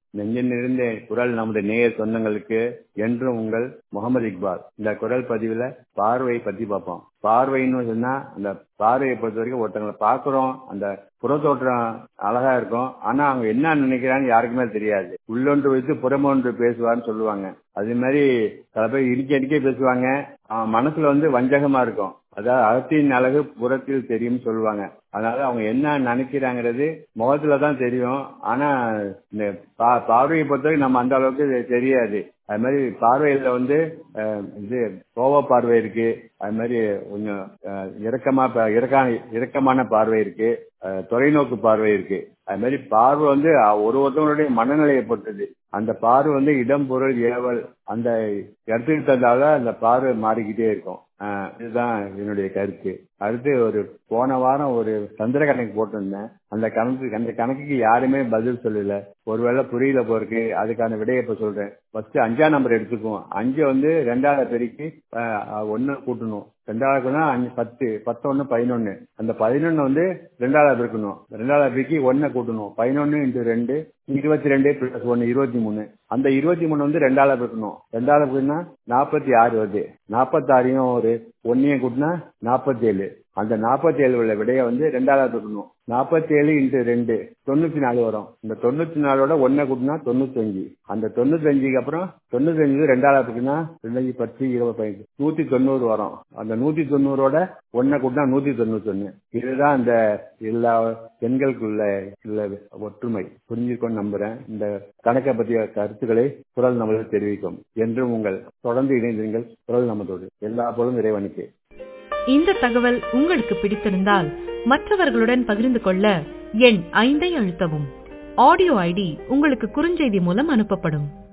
நெஞ்சில் நிறைந்த குரல் நமது நேய சொந்தங்களுக்கு என்றும் உங்கள் முகமது இக்பால் இந்த குரல் பதிவுல பார்வை பத்தி பார்ப்போம் பார்வைன்னு சொன்னா அந்த பார்வையை பொறுத்த வரைக்கும் ஒருத்தங்களை பாக்குறோம் அந்த புறத்தோற்றம் அழகா இருக்கும் ஆனா அவங்க என்ன நினைக்கிறான்னு யாருக்குமே தெரியாது உள்ளொன்று வைத்து புறமொன்று பேசுவார்னு சொல்லுவாங்க அதே மாதிரி சில பேர் இடிக்க இடிக்க பேசுவாங்க அவன் மனசுல வந்து வஞ்சகமா இருக்கும் அதாவது அகத்தின் அழகு புறத்தில் தெரியும் சொல்லுவாங்க அதனால அவங்க என்ன நினைக்கிறாங்கிறது முகத்துல தான் தெரியும் ஆனா இந்த பார்வையை பொறுத்தவரைக்கும் நம்ம அந்த அளவுக்கு தெரியாது அது மாதிரி பார்வையில வந்து இது கோவ பார்வை இருக்கு அது மாதிரி கொஞ்சம் இறக்கமா இறக்க இறக்கமான பார்வை இருக்கு தொலைநோக்கு பார்வை இருக்கு அது மாதிரி பார்வை வந்து ஒரு ஒருத்தவங்களுடைய மனநிலையை பொறுத்தது அந்த பார்வை வந்து இடம் பொருள் ஏவல் அந்த இடத்துக்கு தந்தால அந்த பார்வை மாறிக்கிட்டே இருக்கும் இதுதான் என்னுடைய கருத்து அடுத்து ஒரு போன வாரம் ஒரு சந்திர கணக்கு போட்டிருந்தேன் அந்த கணக்கு அந்த கணக்குக்கு யாருமே பதில் சொல்லல ஒருவேளை புரியல போருக்கு அதுக்கான விடையை இப்ப சொல்றேன் ஃபர்ஸ்ட் அஞ்சாம் நம்பர் எடுத்துக்குவோம் அஞ்சு வந்து ரெண்டாவது பெருக்கி ஒன்னு கூட்டணும் ரெண்டாவதுனா அஞ்சு பத்து பத்தொன்னு பதினொன்னு அந்த பதினொன்னு வந்து ரெண்டாவது இருக்கணும் ரெண்டாவது பெருக்கி ஒன்னை கூட்டணும் பதினொன்னு இன்ட்டு ரெண்டு இருபத்தி ரெண்டு பிளஸ் ஒன்னு இருபத்தி மூணு அந்த இருபத்தி மூணு வந்து ரெண்டாவது இருக்கணும் ரெண்டாவது இருக்குன்னா நாற்பத்தி ஆறு வருது நாற்பத்தாறையும் ஒரு ஒன்னையும் கூட்டினா நாற்பத்தி ஏழு அந்த நாற்பத்தி ஏழு உள்ள விடைய வந்து ரெண்டாவது இருக்கணும் நாற்பத்தி ஏழு இன்ட்டு ரெண்டு தொண்ணூத்தி நாலு வரும் இந்த தொண்ணூத்தி நாலோட ஒன்னை கூட்டினா தொண்ணூத்தி அஞ்சு அந்த தொண்ணூத்தி அஞ்சுக்கு அப்புறம் தொண்ணூத்தி அஞ்சு ரெண்டாவது இருக்குன்னா ரெண்டாயிரத்தி பத்து இருபது பதினஞ்சு நூத்தி தொண்ணூறு வரும் அந்த நூத்தி தொண்ணூறோட ஒன்னை கூட்டினா நூத்தி தொண்ணூத்தி ஒண்ணு இதுதான் அந்த எல்லா பெண்களுக்குள்ள உள்ள ஒற்றுமை புரிஞ்சுக்கொண்டு நம்புறேன் இந்த கணக்கை பற்றிய கருத்துக்களை குரல் நமது தெரிவிக்கும் என்றும் உங்கள் தொடர்ந்து இணைந்திருங்கள் குரல் நமதோடு எல்லா பொருளும் இறைவனுக்கு இந்த தகவல் உங்களுக்கு பிடித்திருந்தால் மற்றவர்களுடன் பகிர்ந்து கொள்ள எண் ஐந்தை அழுத்தவும் ஆடியோ ஐடி உங்களுக்கு குறுஞ்செய்தி மூலம் அனுப்பப்படும்